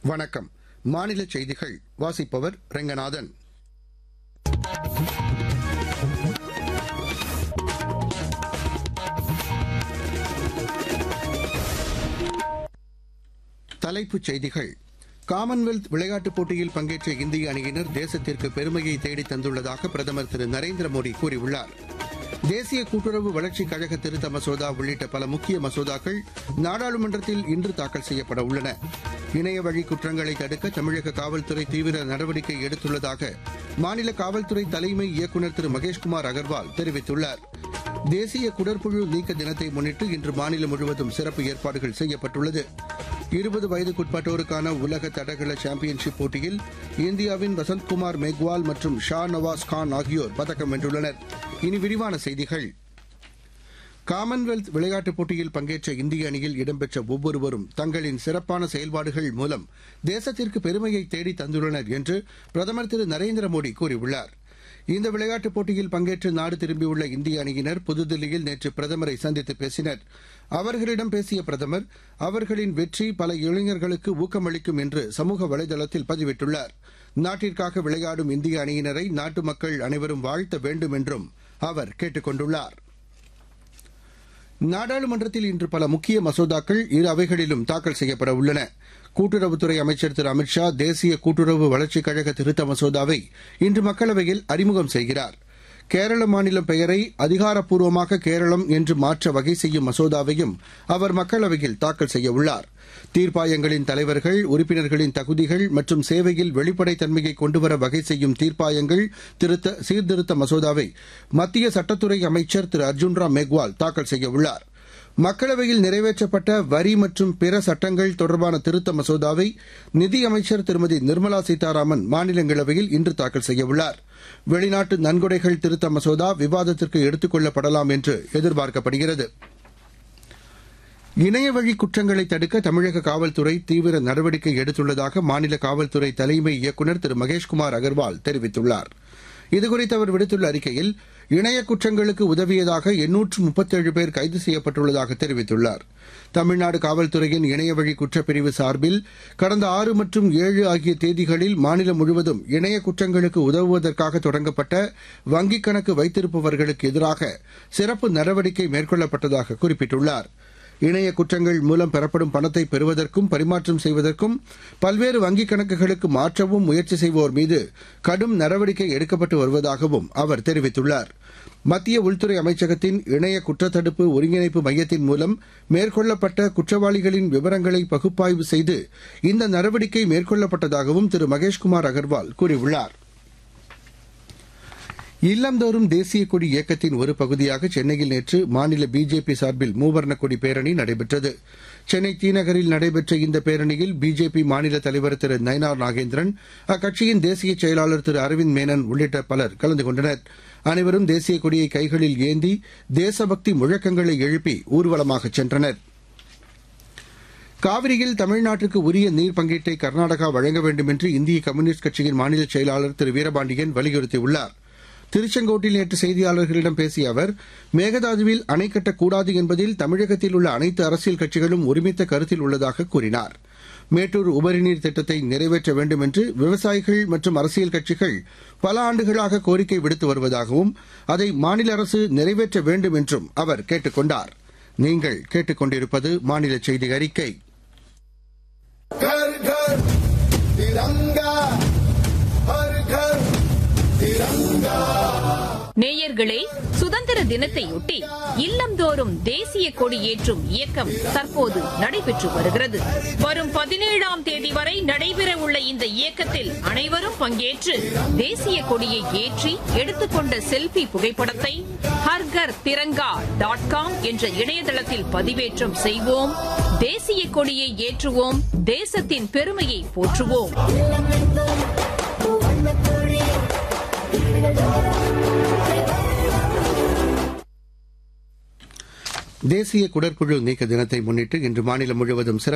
வணக்கம் மாநில செய்திகள் வாசிப்பவர் ரெங்கநாதன் தலைப்புச் செய்திகள் காமன்வெல்த் விளையாட்டுப் போட்டியில் பங்கேற்ற இந்திய அணியினர் தேசத்திற்கு பெருமையை தேடித் தந்துள்ளதாக பிரதமர் திரு நரேந்திர மோடி கூறியுள்ளார் தேசிய கூட்டுறவு வளர்ச்சிக் கழக திருத்த மசோதா உள்ளிட்ட பல முக்கிய மசோதாக்கள் நாடாளுமன்றத்தில் இன்று தாக்கல் செய்யப்பட உள்ளன இணைய வழி குற்றங்களை தடுக்க தமிழக காவல்துறை தீவிர நடவடிக்கை எடுத்துள்ளதாக மாநில காவல்துறை தலைமை இயக்குநர் திரு மகேஷ்குமார் அகர்வால் தெரிவித்துள்ளார் தேசிய குடற்புழு நீக்க தினத்தை முன்னிட்டு இன்று மாநிலம் முழுவதும் சிறப்பு ஏற்பாடுகள் செய்யப்பட்டுள்ளது இருபது வயதுக்குட்பட்டோருக்கான உலக தடகள சாம்பியன்ஷிப் போட்டியில் இந்தியாவின் வசந்த்குமார் மெக்வால் மற்றும் ஷா நவாஸ் கான் ஆகியோர் பதக்கம் வென்றுள்ளனர் இனி விரிவான செய்திகள் காமன்வெல்த் விளையாட்டுப் போட்டியில் பங்கேற்ற இந்திய அணியில் இடம்பெற்ற ஒவ்வொருவரும் தங்களின் சிறப்பான செயல்பாடுகள் மூலம் தேசத்திற்கு பெருமையை தேடி தந்துள்ளனர் என்று பிரதமர் திரு நரேந்திர மோடி கூறியுள்ளார் இந்த விளையாட்டுப் போட்டியில் பங்கேற்று நாடு திரும்பியுள்ள இந்திய அணியினர் புதுதில்லியில் நேற்று பிரதமரை சந்தித்து பேசினர் அவர்களிடம் பேசிய பிரதமர் அவர்களின் வெற்றி பல இளைஞர்களுக்கு ஊக்கமளிக்கும் என்று சமூக வலைதளத்தில் பதிவிட்டுள்ளார் நாட்டிற்காக விளையாடும் இந்திய அணியினரை நாட்டு மக்கள் அனைவரும் வாழ்த்த வேண்டும் என்றும் அவர் கேட்டுக் கொண்டுள்ளார் நாடாளுமன்றத்தில் இன்று பல முக்கிய மசோதாக்கள் இரு அவைகளிலும் தாக்கல் செய்யப்பட உள்ளன கூட்டுறவுத்துறை அமைச்சர் திரு அமித் ஷா தேசிய கூட்டுறவு வளர்ச்சிக் கழக திருத்த மசோதாவை இன்று மக்களவையில் அறிமுகம் செய்கிறார் கேரள மாநிலம் பெயரை அதிகாரப்பூர்வமாக கேரளம் என்று மாற்ற வகை செய்யும் மசோதாவையும் அவர் மக்களவையில் தாக்கல் செய்யவுள்ளார் தீர்ப்பாயங்களின் தலைவர்கள் உறுப்பினர்களின் தகுதிகள் மற்றும் சேவையில் வெளிப்படைத்தன்மையை கொண்டுவர வகை செய்யும் தீர்ப்பாயங்கள் திருத்த சீர்திருத்த மசோதாவை மத்திய சட்டத்துறை அமைச்சர் திரு அர்ஜுன் ராம் மெக்வால் தாக்கல் செய்யவுள்ளார் மக்களவையில் நிறைவேற்றப்பட்ட வரி மற்றும் பிற சட்டங்கள் தொடர்பான திருத்த மசோதாவை நிதியமைச்சர் திருமதி நிர்மலா சீதாராமன் மாநிலங்களவையில் இன்று தாக்கல் செய்யவுள்ளார் வெளிநாட்டு நன்கொடைகள் திருத்த மசோதா விவாதத்திற்கு எடுத்துக் கொள்ளப்படலாம் என்று எதிர்பார்க்கப்படுகிறது இணையவழி குற்றங்களை தடுக்க தமிழக காவல்துறை தீவிர நடவடிக்கை எடுத்துள்ளதாக மாநில காவல்துறை தலைமை இயக்குநர் திரு மகேஷ்குமார் அகர்வால் தெரிவித்துள்ளார் இதுகுறித்து அவர் விடுத்துள்ள அறிக்கையில் இணைய குற்றங்களுக்கு உதவியதாக எண்ணூற்று முப்பத்தேழு பேர் கைது செய்யப்பட்டுள்ளதாக தெரிவித்துள்ளார் தமிழ்நாடு காவல்துறையின் இணையவழி குற்றப்பிரிவு சார்பில் கடந்த ஆறு மற்றும் ஏழு ஆகிய தேதிகளில் மாநிலம் முழுவதும் இணைய குற்றங்களுக்கு உதவுவதற்காக தொடங்கப்பட்ட வங்கிக் கணக்கு வைத்திருப்பவர்களுக்கு எதிராக சிறப்பு நடவடிக்கை மேற்கொள்ளப்பட்டதாக குறிப்பிட்டுள்ளாா் இணைய குற்றங்கள் மூலம் பெறப்படும் பணத்தை பெறுவதற்கும் பரிமாற்றம் செய்வதற்கும் பல்வேறு வங்கிக் கணக்குகளுக்கு மாற்றவும் முயற்சி செய்வோர் மீது கடும் நடவடிக்கை எடுக்கப்பட்டு வருவதாகவும் அவர் தெரிவித்துள்ளார் மத்திய உள்துறை அமைச்சகத்தின் இணைய குற்றத்தடுப்பு ஒருங்கிணைப்பு மையத்தின் மூலம் மேற்கொள்ளப்பட்ட குற்றவாளிகளின் விவரங்களை பகுப்பாய்வு செய்து இந்த நடவடிக்கை மேற்கொள்ளப்பட்டதாகவும் திரு மகேஷ்குமார் அகர்வால் கூறியுள்ளாா் இல்லந்தோறும் தேசிய கொடி இயக்கத்தின் ஒரு பகுதியாக சென்னையில் நேற்று மாநில பிஜேபி சார்பில் மூவர்ண கொடி பேரணி நடைபெற்றது சென்னை தீநகரில் நடைபெற்ற இந்த பேரணியில் பிஜேபி மாநில தலைவர் திரு நயனார் நாகேந்திரன் அக்கட்சியின் தேசிய செயலாளர் திரு அரவிந்த் மேனன் உள்ளிட்ட பலர் கலந்து கொண்டனர் அனைவரும் தேசிய கொடியை கைகளில் ஏந்தி தேசபக்தி முழக்கங்களை எழுப்பி ஊர்வலமாக சென்றனர் காவிரியில் தமிழ்நாட்டுக்கு உரிய நீர் பங்கீட்டை கர்நாடகா வழங்க வேண்டும் என்று இந்திய கம்யூனிஸ்ட் கட்சியின் மாநில செயலாளர் திரு வீரபாண்டியன் வலியுறுத்தியுள்ளார் திருச்செங்கோட்டில் நேற்று செய்தியாளர்களிடம் பேசிய அவர் மேகதாதுவில் அணை கட்டக்கூடாது என்பதில் தமிழகத்தில் உள்ள அனைத்து அரசியல் கட்சிகளும் ஒருமித்த கருத்தில் உள்ளதாக கூறினார் மேட்டூர் உபரிநீர் திட்டத்தை நிறைவேற்ற வேண்டும் என்று விவசாயிகள் மற்றும் அரசியல் கட்சிகள் பல ஆண்டுகளாக கோரிக்கை விடுத்து வருவதாகவும் அதை மாநில அரசு நிறைவேற்ற வேண்டும் என்றும் அவர் கேட்டுக் கொண்டார் நீங்கள் கேட்டுக்கொண்டிருப்பது மாநில செய்தி அறிக்கை घर घर तिरंगा हर घर तिरंगा நேயர்களே சுதந்திர தினத்தையொட்டி இல்லந்தோறும் தேசிய கொடி ஏற்றும் இயக்கம் தற்போது நடைபெற்று வருகிறது வரும் பதினேழாம் தேதி வரை நடைபெறவுள்ள இந்த இயக்கத்தில் அனைவரும் பங்கேற்று தேசிய கொடியை ஏற்றி எடுத்துக்கொண்ட செல்பி புகைப்படத்தை ஹர்கர் திரங்கா டாட் காம் என்ற இணையதளத்தில் பதிவேற்றம் செய்வோம் தேசிய கொடியை ஏற்றுவோம் தேசத்தின் பெருமையை போற்றுவோம் தேசிய குடற்புழு நீக்க தினத்தை முன்னிட்டு இன்று மாநிலம் முழுவதும் சிறப்பு